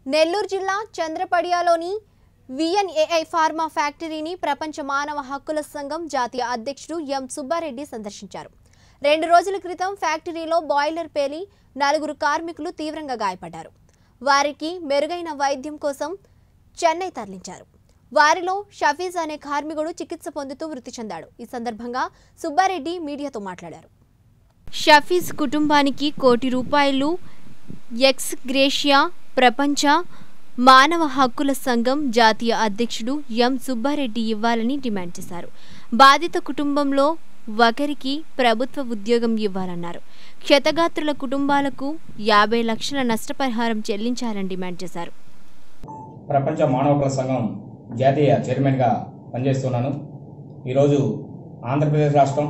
నెల్లూరు జిల్లా చంద్రపడియాలోని విఎన్ఏఐ ఫార్మా ఫ్యాక్టరీని ప్రపంచ మానవ హక్కుల సంఘం జాతీయ అధ్యక్షుడు ఎం సుబ్బారెడ్డి సందర్శించారు రెండు రోజుల క్రితం ఫ్యాక్టరీలో బాయిలర్ పేలి నలుగురు కార్మికులు తీవ్రంగా గాయపడ్డారు వారికి మెరుగైన వైద్యం కోసం చెన్నై తరలించారు వారిలో షఫీజ్ అనే కార్మికుడు చికిత్స పొందుతూ మృతి చెందాడు ఈ సందర్భంగా సుబ్బారెడ్డి మీడియాతో మాట్లాడారు షఫీజ్ కుటుంబానికి కోటి రూపాయలు ఎక్స్ గ్రేషియా ప్రపంచ మానవ హక్కుల సంఘం జాతీయ అధ్యక్షుడు ఎం సుబ్బారెడ్డి ఇవ్వాలని డిమాండ్ చేశారు బాధిత కుటుంబంలో ఒకరికి ప్రభుత్వ ఉద్యోగం ఇవ్వాలన్నారు క్షతగాత్రుల కుటుంబాలకు యాభై లక్షల నష్టపరిహారం చెల్లించాలని డిమాండ్ చేశారు ప్రపంచ మానవ హక్కుల సంఘం జాతీయ చైర్మన్గా పనిచేస్తున్నాను ఈరోజు ఆంధ్రప్రదేశ్ రాష్ట్రం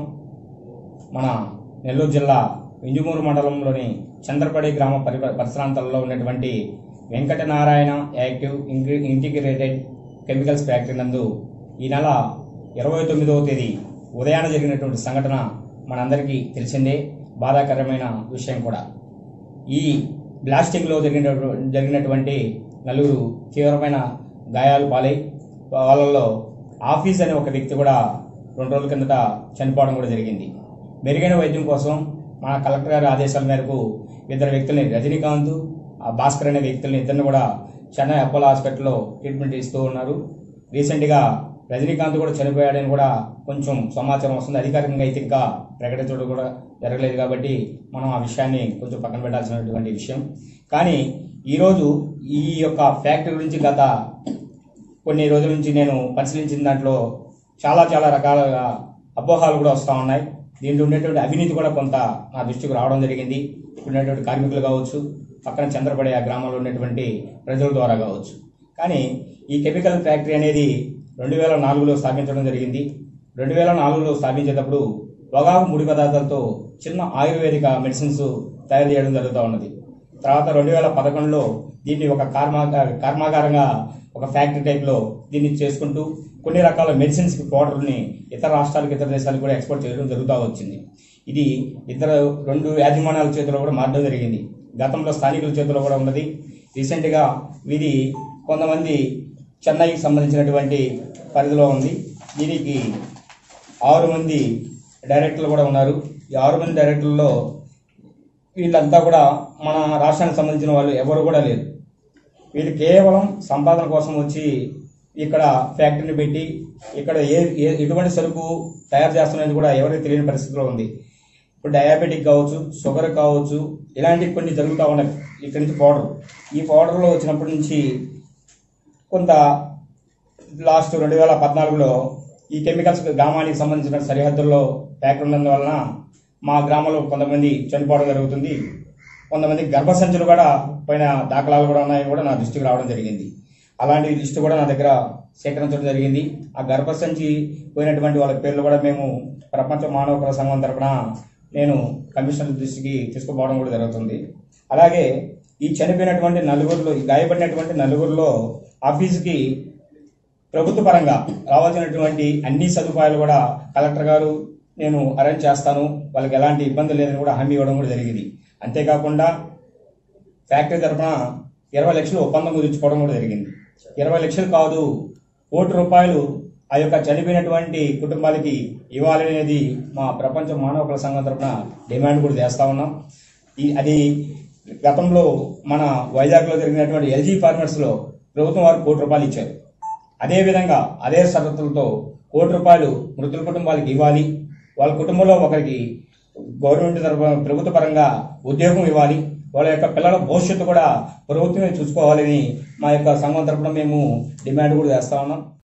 మన నెల్లూరు జిల్లా వింజమూరు మండలంలోని చంద్రపడి గ్రామ పరి పరిసరాంతాల్లో ఉన్నటువంటి వెంకటనారాయణ యాక్టివ్ ఇంగ్రి ఇంటిగ్రేటెడ్ కెమికల్స్ ఫ్యాక్టరీ నందు ఈ నెల ఇరవై తొమ్మిదవ తేదీ ఉదయాన జరిగినటువంటి సంఘటన మనందరికీ తెలిసిందే బాధాకరమైన విషయం కూడా ఈ బ్లాస్టింగ్లో జరిగిన జరిగినటువంటి నలుగురు తీవ్రమైన గాయాలు పాలై వాళ్ళల్లో ఆఫీస్ అనే ఒక వ్యక్తి కూడా రెండు రోజుల కిందట చనిపోవడం కూడా జరిగింది మెరుగైన వైద్యం కోసం మన కలెక్టర్ గారి ఆదేశాల మేరకు ఇద్దరు వ్యక్తుల్ని రజనీకాంత్ ఆ భాస్కర్ అనే వ్యక్తుల్ని ఇద్దరిని కూడా చెన్నై అపోలో హాస్పిటల్లో ట్రీట్మెంట్ ఇస్తూ ఉన్నారు రీసెంట్గా రజనీకాంత్ కూడా చనిపోయాడని కూడా కొంచెం సమాచారం వస్తుంది అధికారికంగా అయితే ఇంకా ప్రకటించడం కూడా జరగలేదు కాబట్టి మనం ఆ విషయాన్ని కొంచెం పక్కన పెట్టాల్సినటువంటి విషయం కానీ ఈరోజు ఈ యొక్క ఫ్యాక్టరీ గురించి గత కొన్ని రోజుల నుంచి నేను పరిశీలించిన దాంట్లో చాలా చాలా రకాలుగా అపోహాలు కూడా వస్తూ ఉన్నాయి దీంట్లో ఉండేటువంటి అవినీతి కూడా కొంత నా దృష్టికి రావడం జరిగింది ఇక్కడ ఉన్నటువంటి కార్మికులు కావచ్చు పక్కన చంద్రపడే ఆ గ్రామంలో ఉన్నటువంటి ప్రజల ద్వారా కావచ్చు కానీ ఈ కెమికల్ ఫ్యాక్టరీ అనేది రెండు వేల నాలుగులో స్థాపించడం జరిగింది రెండు వేల నాలుగులో స్థాపించేటప్పుడు పొగాకు ముడి పదార్థాలతో చిన్న ఆయుర్వేదిక మెడిసిన్స్ తయారు చేయడం జరుగుతూ ఉన్నది తర్వాత రెండు వేల పదకొండులో దీన్ని ఒక కర్మా కర్మాగారంగా ఒక ఫ్యాక్టరీ టైప్లో దీన్ని చేసుకుంటూ కొన్ని రకాల మెడిసిన్స్ పౌడర్ని ఇతర రాష్ట్రాలకు ఇతర దేశాలకు కూడా ఎక్స్పోర్ట్ చేయడం జరుగుతూ వచ్చింది ఇది ఇతర రెండు యాజమాన్యాల చేతిలో కూడా మారడం జరిగింది గతంలో స్థానికుల చేతిలో కూడా ఉన్నది రీసెంట్గా ఇది కొంతమంది చెన్నైకి సంబంధించినటువంటి పరిధిలో ఉంది దీనికి ఆరు మంది డైరెక్టర్లు కూడా ఉన్నారు ఈ ఆరు మంది డైరెక్టర్లలో వీళ్ళంతా కూడా మన రాష్ట్రానికి సంబంధించిన వాళ్ళు ఎవరు కూడా లేరు వీళ్ళు కేవలం సంపాదన కోసం వచ్చి ఇక్కడ ఫ్యాక్టరీని పెట్టి ఇక్కడ ఏ ఏ- ఎటువంటి సరుకు తయారు చేస్తున్నది కూడా ఎవరికి తెలియని పరిస్థితిలో ఉంది ఇప్పుడు డయాబెటిక్ కావచ్చు షుగర్ కావచ్చు ఇలాంటి కొన్ని జరుగుతూ ఉన్నాయి ఇక్కడి నుంచి పౌడర్ ఈ పౌడర్లో వచ్చినప్పటి నుంచి కొంత లాస్ట్ రెండు వేల పద్నాలుగులో ఈ కెమికల్స్ గ్రామానికి సంబంధించిన సరిహద్దుల్లో ఫ్యాక్టరీ ఉన్నందువలన మా గ్రామంలో కొంతమంది చనిపోవడం జరుగుతుంది కొంతమంది గర్భసంచులు కూడా పోయిన దాఖలాలు కూడా ఉన్నాయని కూడా నా దృష్టికి రావడం జరిగింది అలాంటి లిస్టు కూడా నా దగ్గర సేకరించడం జరిగింది ఆ గర్భసంచి పోయినటువంటి వాళ్ళ పేర్లు కూడా మేము ప్రపంచ మానవ హక్కుల సంఘం తరపున నేను కమిషనర్ దృష్టికి తీసుకుపోవడం కూడా జరుగుతుంది అలాగే ఈ చనిపోయినటువంటి నలుగురిలో ఈ గాయపడినటువంటి నలుగురిలో ఆఫీస్కి ప్రభుత్వ పరంగా రావాల్సినటువంటి అన్ని సదుపాయాలు కూడా కలెక్టర్ గారు నేను అరేంజ్ చేస్తాను వాళ్ళకి ఎలాంటి ఇబ్బంది లేదని కూడా హామీ ఇవ్వడం కూడా జరిగింది అంతేకాకుండా ఫ్యాక్టరీ తరఫున ఇరవై లక్షలు ఒప్పందం కుదుర్చుకోవడం కూడా జరిగింది ఇరవై లక్షలు కాదు కోటి రూపాయలు ఆ యొక్క చనిపోయినటువంటి కుటుంబాలకి ఇవ్వాలనేది మా ప్రపంచ మానవ హక్కుల సంఘం తరఫున డిమాండ్ కూడా చేస్తా ఉన్నాం ఈ అది గతంలో మన వైజాగ్లో జరిగినటువంటి ఎల్జీ ఫార్మర్స్లో ప్రభుత్వం వారు కోటి రూపాయలు ఇచ్చారు అదేవిధంగా అదే షరతులతో కోటి రూపాయలు మృతుల కుటుంబాలకు ఇవ్వాలి వాళ్ళ కుటుంబంలో ఒకరికి గవర్నమెంట్ తరఫున ప్రభుత్వ పరంగా ఉద్యోగం ఇవ్వాలి వాళ్ళ యొక్క పిల్లల భవిష్యత్తు కూడా ప్రభుత్వమే చూసుకోవాలని మా యొక్క సంఘం తరఫున మేము డిమాండ్ కూడా చేస్తా ఉన్నాం